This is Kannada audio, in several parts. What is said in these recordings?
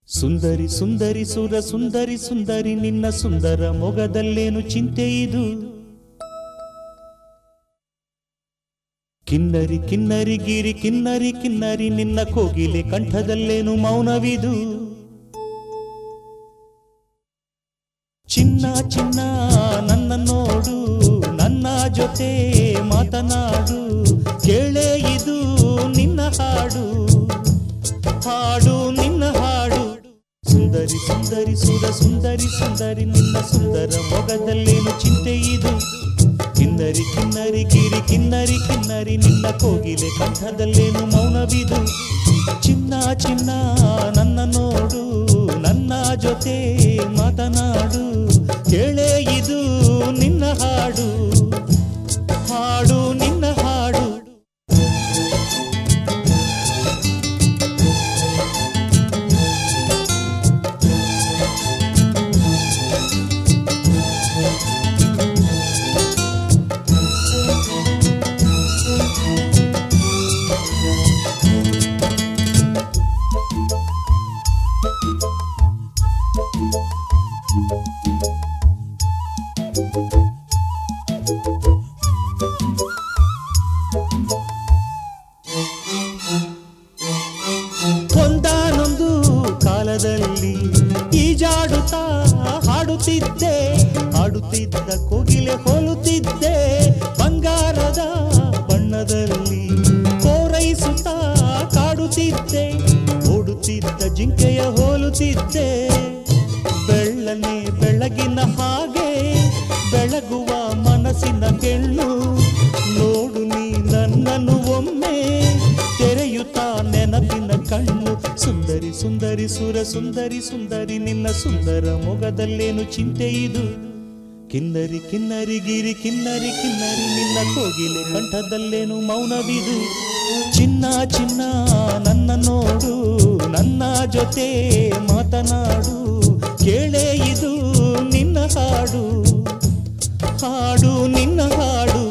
ಸುಂದರಿ ಸುಂದರಿ ಸುರ ಸುಂದರಿ ಸುಂದರಿ ನಿನ್ನ ಸುಂದರ ಮೊಗದಲ್ಲೇನು ಚಿಂತೆ ಇದು ಕಿನ್ನರಿ ಕಿನ್ನರಿ ಗಿರಿ ಕಿನ್ನರಿ ಕಿನ್ನರಿ ನಿನ್ನ ಕೋಗಿಲೆ ಕಂಠದಲ್ಲೇನು ಮೌನವಿದು ಚಿನ್ನ ಚಿನ್ನ ನನ್ನ ನೋಡು ನನ್ನ ಜೊತೆ ಮಾತನಾಡು ಕೇಳೇ ಇದು ನಿನ್ನ ಹಾಡು ಹಾಡು ನಿನ್ನ ಹಾಡು ಸುಂದರಿ ಸುಂದರಿ ಸುರ ಸುಂದರಿ ಸುಂದರಿ ನಿನ್ನ ಸುಂದರ ಮೊಗದಲ್ಲೇನು ಚಿಂತೆ ಇದು ಕಿನ್ನರಿ ಕಿನ್ನರಿ ಗಿರಿ ಕಿನ್ನರಿ ಕಿನ್ನರಿ ನಿನ್ನ ಕೋಗಿಲೆ ಕಂಠದಲ್ಲೇನು ಮೌನವಿದು ಚಿನ್ನ ಚಿನ್ನ ನನ್ನ ನೋಡು ನನ್ನ ಜೊತೆ ಮಾತನಾಡು ಕೇಳೇ ಇದು ನಿನ್ನ ಹಾಡು ಹಾಡು ನಿನ್ನ ಹಾಡು ಒಂದಾನೊಂದು ಕಾಲದಲ್ಲಿ ಈಜಾಡುತ್ತಾ ಹಾಡುತ್ತಿದ್ದೆ ಹಾಡುತ್ತಿದ್ದ ಕೋಗಿಲೆ ಹೋಲುತ್ತಿದ್ದೆ ಬಂಗಾರದ ಬಣ್ಣದಲ್ಲಿ ಕೋರೈಸುತ್ತಾ ಕಾಡುತ್ತಿದ್ದೆ ಓಡುತ್ತಿದ್ದ ಜಿಂಕೆಯ ಹೋಲುತ್ತಿದ್ದೆ ಬೆಳ್ಳನೆ ಬೆಳಗಿನ ಹಾಗೆ ಬೆಳಗುವ ಮನಸ್ಸಿನ ಕೆಳ್ಳು ನೋಡು ನೀ ನನ್ನನ್ನು ಒಮ್ಮೆ ತೆರೆಯುತ್ತಾ ನೆನಪಿನ ಕಣ್ಣು ಸುಂದರಿ ಸುಂದರಿ ಸುರ ಸುಂದರಿ ಸುಂದರಿ ನಿನ್ನ ಸುಂದರ ಮೊಗದಲ್ಲೇನು ಚಿಂತೆ ಇದು ಕಿನ್ನರಿ ಕಿನ್ನರಿ ಗಿರಿ ಕಿನ್ನರಿ ಕಿನ್ನರಿ ನಿನ್ನ ಕೋಗಿಲೆ ಕಂಠದಲ್ಲೇನು ಮೌನವಿದು ಚಿನ್ನ ಚಿನ್ನ ನನ್ನ ನೋಡು ನನ್ನ ಜೊತೆ ಮಾತನಾಡು ಕೇಳೇ ಇದು ನಿನ್ನ ಹಾಡು ಹಾಡು ನಿನ್ನ ಹಾಡು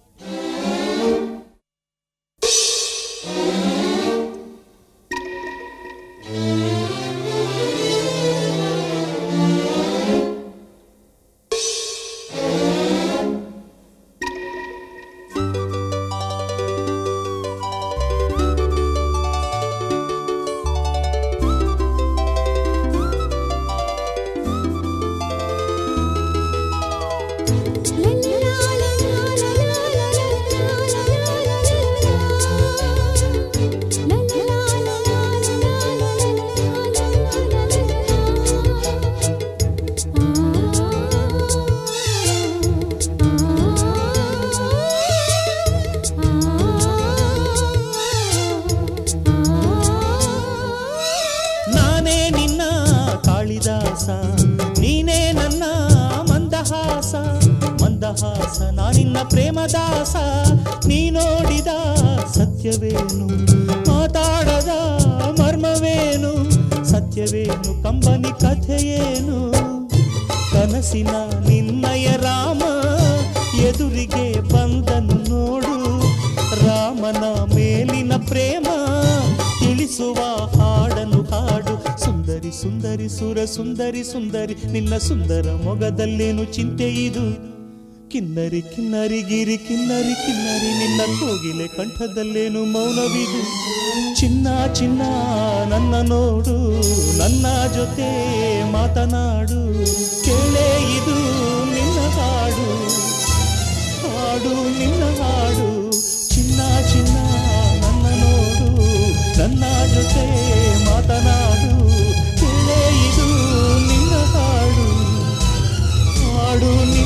ನಾನೇ ನಿನ್ನ ಕಾಳಿದಾಸ ನೀನೇ ನನ್ನ ಮಂದಹಾಸ ಮಂದಹಾಸ ನಾನಿನ್ನ ಪ್ರೇಮದಾಸ ನೀ ನೋಡಿದ ಸತ್ಯವೇನು ಮಾತಾಡದ ಮರ್ಮವೇನು ಸತ್ಯವೇನು ಕಂಬನಿ ಕಥೆಯೇನು ಕನಸಿನ ನಿನ್ನಯ ರಾಮ ಎದುರಿಗೆ ಬಂದನು ನೋಡು ರಾಮನ ಮೇಲಿನ ಪ್ರೇಮ ತಿಳಿಸುವ ಹಾಡನು ಹಾಡು ಸುಂದರಿ ಸುಂದರಿ ಸುರ ಸುಂದರಿ ಸುಂದರಿ ನಿನ್ನ ಸುಂದರ ಮೊಗದಲ್ಲೇನು ಚಿಂತೆ ಇದು ಕಿನ್ನರಿ ಕಿನ್ನರಿ ಗಿರಿ ಕಿನ್ನರಿ ಕಿನ್ನರಿ ನಿನ್ನ ಕೋಗಿಲೆ ಕಂಠದಲ್ಲೇನು ಮೌನವಿದು ಚಿನ್ನ ಚಿನ್ನ ನನ್ನ ನೋಡು ನನ್ನ ಜೊತೆ ಮಾತನಾಡು ಕೇಳೇ ಇದು ನಿನ್ನ ಹಾಡು ಹಾಡು ನಿನ್ನ ಹಾಡು ಚಿನ್ನ ಚಿನ್ನ ನನ್ನ ನೋಡು ನನ್ನ ಜೊತೆ ಮಾತನಾಡು ಕೇಳೇ ಇದು ನಿನ್ನ ಹಾಡು ಹಾಡು ನಿನ್ನ